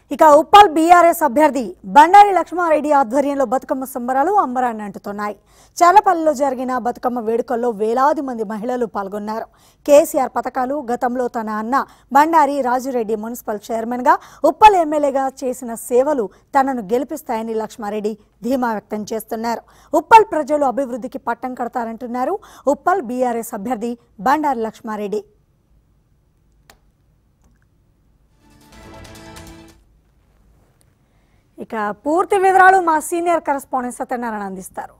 ఇక ఉప్పల్ బీఆర్ఎస్ అభ్యర్థి బండారి లక్ష్మారెడ్డి ఆధ్వర్యంలో బతుకమ్మ సంబరాలు అంబరాన్ని అంటుతున్నాయి చల్లపల్లిలో జరిగిన బతుకమ్మ వేడుకల్లో వేలాది మంది మహిళలు పాల్గొన్నారు కేసీఆర్ పథకాలు గతంలో తన అన్న బండారి రాజురెడ్డి మున్సిపల్ చైర్మన్గా ఉప్పల్ ఎమ్మెల్యేగా చేసిన సేవలు తనను గెలిపిస్తాయని లక్ష్మారెడ్డి ధీమా వ్యక్తం చేస్తున్నారు ఉప్పల్ ప్రజలు అభివృద్ధికి పట్టం కడతారంటున్నారు ఉప్పల్ బీఆర్ఎస్ అభ్యర్థి బండారి లక్ష్మారెడ్డి ఇక పూర్తి వివరాలు మా సీనియర్ కరెస్పాండెంట్ సత్యనారాయణ అందిస్తారు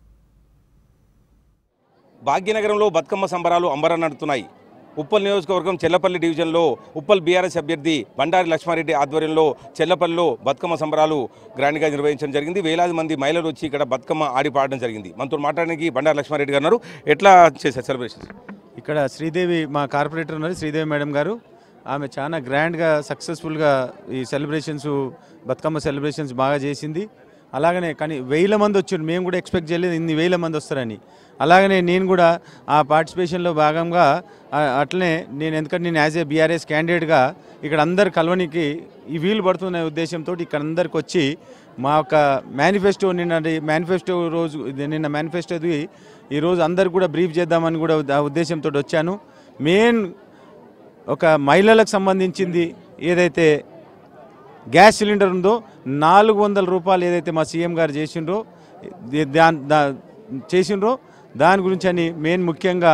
భాగ్యనగరంలో బతుకమ్మ సంబరాలు అంబరనడుతున్నాయి ఉప్పల్ నియోజకవర్గం చెల్లపల్లి డివిజన్లో ఉప్పల్ బీఆర్ఎస్ అభ్యర్థి బండారి లక్ష్మారెడ్డి ఆధ్వర్యంలో చెల్లపల్లిలో బతుకమ్మ సంబరాలు గ్రాండ్గా నిర్వహించడం జరిగింది వేలాది మంది మహిళలు వచ్చి ఇక్కడ బతుకమ్మ ఆడి పాడడం జరిగింది మనతో మాట్లాడడానికి బండారి లక్ష్మారెడ్డి గారు ఉన్నారు ఎట్లా చేశారు సెలబ్రేషన్స్ ఇక్కడ శ్రీదేవి మా కార్పొరేటర్ ఉన్నారు శ్రీదేవి మేడం గారు ఆమె చాలా గ్రాండ్గా సక్సెస్ఫుల్గా ఈ సెలబ్రేషన్స్ బతుకమ్మ సెలబ్రేషన్స్ బాగా చేసింది అలాగనే కానీ వేల మంది వచ్చారు మేము కూడా ఎక్స్పెక్ట్ చేయలేదు ఇన్ని వేల మంది వస్తారని అలాగనే నేను కూడా ఆ పార్టిసిపేషన్లో భాగంగా ఆ, అట్లనే నేను ఎందుకంటే నేను యాజ్ ఏ బీఆర్ఎస్ క్యాండిడేట్గా ఇక్కడ అందరు కలవనికి ఈ వీలు పడుతున్న ఉద్దేశంతో ఇక్కడ అందరికి వచ్చి మా యొక్క మేనిఫెస్టో నిన్న మేనిఫెస్టో రోజు ఇది నిన్న మేనిఫెస్టోది ఈరోజు అందరికి కూడా బ్రీఫ్ చేద్దామని కూడా ఆ ఉద్దేశంతో వచ్చాను మెయిన్ ఒక మహిళలకు సంబంధించింది ఏదైతే గ్యాస్ సిలిండర్ ఉందో నాలుగు వందల రూపాయలు ఏదైతే మా సీఎం గారు చేసిండ్రో ది- దాన్ దా చేసిండ్రో దాని గురించి అని మెయిన్ ముఖ్యంగా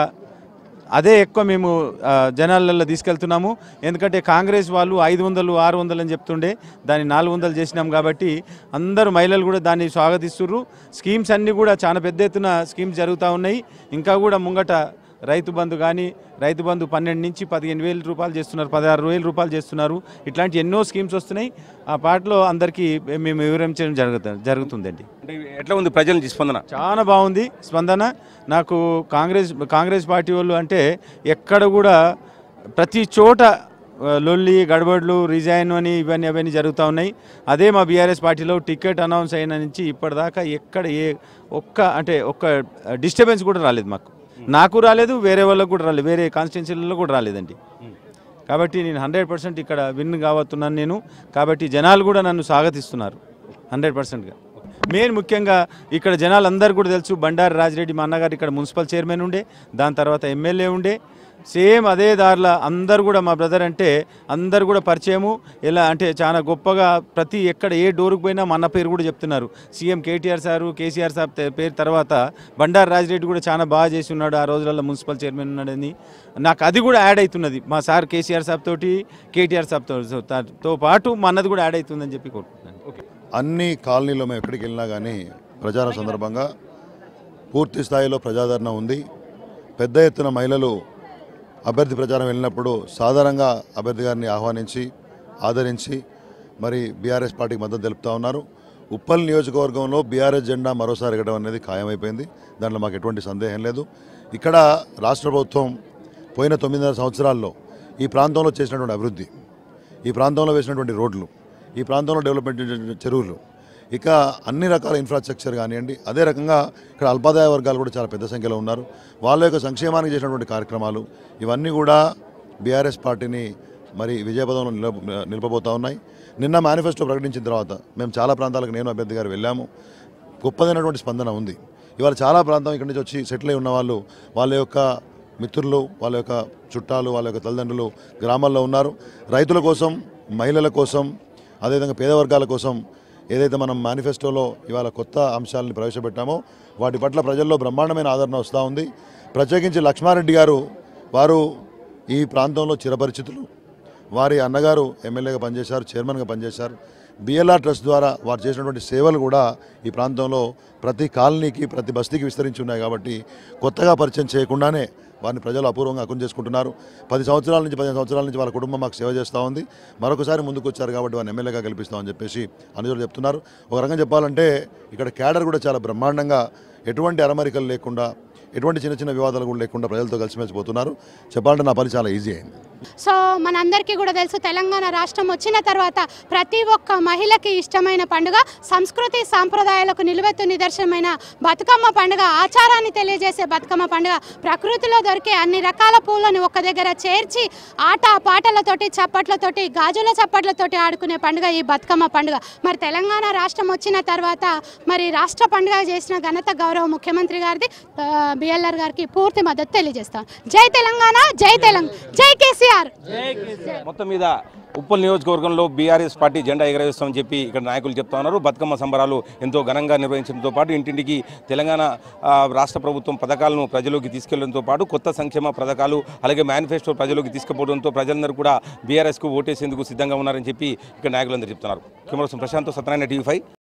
అదే ఎక్కువ మేము ఆ, జనాలలో తీసుకెళ్తున్నాము ఎందుకంటే కాంగ్రెస్ వాళ్ళు ఐదు వందలు ఆరు వందలు అని చెప్తుండే దాన్ని నాలుగు వందలు చేసినాం కాబట్టి అందరూ మహిళలు కూడా దాన్ని స్వాగతిస్తుర్రు స్కీమ్స్ అన్నీ కూడా చాలా పెద్ద ఎత్తున స్కీమ్స్ జరుగుతూ ఉన్నాయి ఇంకా కూడా ముంగట రైతు బంధు కానీ రైతు బంధు పన్నెండు నుంచి పదిహేను వేల రూపాయలు చేస్తున్నారు పదహారు వేల రూపాయలు చేస్తున్నారు ఇట్లాంటి ఎన్నో స్కీమ్స్ వస్తున్నాయి ఆ పాటలో అందరికీ మేము వివరించడం జరుగుతుంది జరుగుతుందండి అంటే ఎట్లా ఉంది ప్రజల నుంచి స్పందన చాలా బాగుంది స్పందన నాకు కాంగ్రెస్ కాంగ్రెస్ పార్టీ వాళ్ళు అంటే ఎక్కడ కూడా ప్రతి చోట ఆ, లొల్లి గడబడులు రిజైన్ అని ఇవన్నీ అవన్నీ జరుగుతూ ఉన్నాయి అదే మా బీఆర్ఎస్ పార్టీలో టికెట్ అనౌన్స్ అయిన నుంచి ఇప్పటిదాకా ఎక్కడ ఏ ఒక్క అంటే ఒక్క డిస్టర్బెన్స్ కూడా రాలేదు మాకు నాకు రాలేదు వేరే వాళ్ళకు కూడా రాలేదు వేరే కాన్స్టిట్యున్సీలలో కూడా రాలేదండి కాబట్టి నేను హండ్రెడ్ పర్సెంట్ ఇక్కడ విన్ కావస్తున్నాను నేను కాబట్టి జనాలు కూడా నన్ను స్వాగతిస్తున్నారు హండ్రెడ్ పర్సెంట్గా మెయిన్ ముఖ్యంగా ఇక్కడ జనాలు అందరు కూడా తెలుసు బండారి రాజిరెడ్డి మా అన్నగారు ఇక్కడ మున్సిపల్ చైర్మన్ ఉండే దాని తర్వాత ఎమ్మెల్యే ఉండే సేమ్ అదే దారిలో అందరు కూడా మా బ్రదర్ అంటే అందరు కూడా పరిచయము ఎలా అంటే చాలా గొప్పగా ప్రతి ఎక్కడ ఏ డోరుకు పోయినా మా అన్న పేరు కూడా చెప్తున్నారు CM KTR sir KCR sir తే- పేరు తర్వాత బండారు రాజిరెడ్డి కూడా చాలా బాగా చేసి ఉన్నాడు ఆ రోజులలో మున్సిపల్ చైర్మన్ ఉన్నాడని నాకు అది కూడా యాడ్ అవుతున్నది మా సార్ కేసీఆర్ సాబ్ తోటి కేటీఆర్ సాబ్ తో- తో పాటు మా అన్నది కూడా యాడ్ అవుతుందని చెప్పి కోరుకుంటున్నాను ఓకే అన్ని కాలనీలో మేము ఎక్కడికి వెళ్ళినా కానీ ప్రచారం సందర్భంగా పూర్తి స్థాయిలో ప్రజాదరణ ఉంది పెద్ద ఎత్తున మహిళలు అభ్యర్థి ప్రచారం వెళ్ళినప్పుడు సాధారణంగా అభ్యర్థి గారిని ఆహ్వానించి ఆదరించి మరి బీఆర్ఎస్ పార్టీకి మద్దతు తెలుపుతా ఉన్నారు ఉప్పల్ నియోజకవర్గంలో బీఆర్ఎస్ జెండా మరోసారి ఎగడం అనేది ఖాయమైపోయింది దాంట్లో మాకు ఎటువంటి సందేహం లేదు ఇక్కడ రాష్ట్ర ప్రభుత్వం పోయిన తొమ్మిదిన్నర సంవత్సరాల్లో ఈ ప్రాంతంలో చేసినటువంటి అభివృద్ధి ఈ ప్రాంతంలో వేసినటువంటి రోడ్లు ఈ ప్రాంతంలో డెవలప్మెంట్ చేసిన చెరువులు ఇక అన్ని రకాల ఇన్ఫ్రాస్ట్రక్చర్ కానివ్వండి అదే రకంగా ఇక్కడ అల్పాదాయ వర్గాలు కూడా చాలా పెద్ద సంఖ్యలో ఉన్నారు వాళ్ళ యొక్క సంక్షేమానికి చేసినటువంటి కార్యక్రమాలు ఇవన్నీ కూడా బీఆర్ఎస్ పార్టీని మరి విజయపదంలో నిలబ నిలపబోతా ఉన్నాయి నిన్న మేనిఫెస్టో ప్రకటించిన తర్వాత మేము చాలా ప్రాంతాలకు నేను అభ్యర్థి గారు వెళ్ళాము గొప్పదైనటువంటి స్పందన ఉంది ఇవాళ చాలా ప్రాంతం ఇక్కడి నుంచి వచ్చి సెటిల్ అయి ఉన్న వాళ్ళు వాళ్ళ యొక్క మిత్రులు వాళ్ళ యొక్క చుట్టాలు వాళ్ళ యొక్క తల్లిదండ్రులు గ్రామాల్లో ఉన్నారు రైతుల కోసం మహిళల కోసం అదేవిధంగా పేద వర్గాల కోసం ఏదైతే మనం మేనిఫెస్టోలో ఇవాళ కొత్త అంశాలను ప్రవేశపెట్టామో వాటి పట్ల ప్రజల్లో బ్రహ్మాండమైన ఆదరణ వస్తూ ఉంది ప్రత్యేకించి లక్ష్మారెడ్డి గారు వారు ఈ ప్రాంతంలో చిరపరిచితులు వారి అన్నగారు ఎమ్మెల్యేగా పనిచేశారు చైర్మన్గా పనిచేశారు బిఎల్ఆర్ ట్రస్ట్ ద్వారా వారు చేసినటువంటి సేవలు కూడా ఈ ప్రాంతంలో ప్రతి కాలనీకి ప్రతి బస్తీకి విస్తరించి ఉన్నాయి కాబట్టి కొత్తగా పరిచయం చేయకుండానే వారిని ప్రజలు అపూర్వంగా అర్థం చేసుకుంటున్నారు పది సంవత్సరాల నుంచి పదిహేను సంవత్సరాల నుంచి వాళ్ళ కుటుంబం మాకు సేవ చేస్తూ ఉంది మరొకసారి ముందుకు వచ్చారు కాబట్టి వారిని ఎమ్మెల్యేగా గెలిపిస్తామని చెప్పేసి అనుచరులు చెప్తున్నారు ఒక రకంగా చెప్పాలంటే ఇక్కడ క్యాడర్ కూడా చాలా బ్రహ్మాండంగా ఎటువంటి అరమరికలు లేకుండా ఎటువంటి చిన్న చిన్న వివాదాలు కూడా లేకుండా ప్రజలతో కలిసిమెలిసిపోతున్నారు చెప్పాలంటే నా పని చాలా ఈజీ అయింది సో మనందరికీ కూడా తెలుసు తెలంగాణ రాష్ట్రం వచ్చిన తర్వాత ప్రతి ఒక్క మహిళకి ఇష్టమైన పండుగ సంస్కృతి సాంప్రదాయాలకు నిలువెత్తు నిదర్శనమైన బతుకమ్మ పండుగ ఆచారాన్ని తెలియజేసే బతుకమ్మ పండుగ ప్రకృతిలో దొరికే అన్ని రకాల పూలను ఒక దగ్గర చేర్చి ఆట పాటలతోటి చప్పట్లతోటి గాజుల చప్పట్లతోటి ఆడుకునే పండుగ ఈ బతుకమ్మ పండుగ మరి తెలంగాణ రాష్ట్రం వచ్చిన తర్వాత మరి రాష్ట్ర పండుగ చేసిన ఘనత గౌరవ ముఖ్యమంత్రి గారిది బిఎల్ఆర్ గారికి పూర్తి మద్దతు తెలియజేస్తాం జై తెలంగాణ జై తెలంగాణ జై కేసీఆర్ మొత్తం మీద ఉప్పల్ నియోజకవర్గంలో బీఆర్ఎస్ పార్టీ జెండా ఎగరవేస్తామని చెప్పి ఇక్కడ నాయకులు చెప్తా ఉన్నారు బతుకమ్మ సంబరాలు ఎంతో ఘనంగా నిర్వహించడంతో పాటు ఇంటింటికి తెలంగాణ ఆ, రాష్ట్ర ప్రభుత్వం పథకాలను ప్రజలోకి తీసుకెళ్లడంతో పాటు కొత్త సంక్షేమ పథకాలు అలాగే మేనిఫెస్టో ప్రజలోకి తీసుకుపోవడంతో ప్రజలందరూ కూడా బీఆర్ఎస్కు ఓటేసేందుకు సిద్ధంగా ఉన్నారని చెప్పి ఇక్కడ నాయకులందరూ చెప్తున్నారు camera Prashant Satyanarayana TV five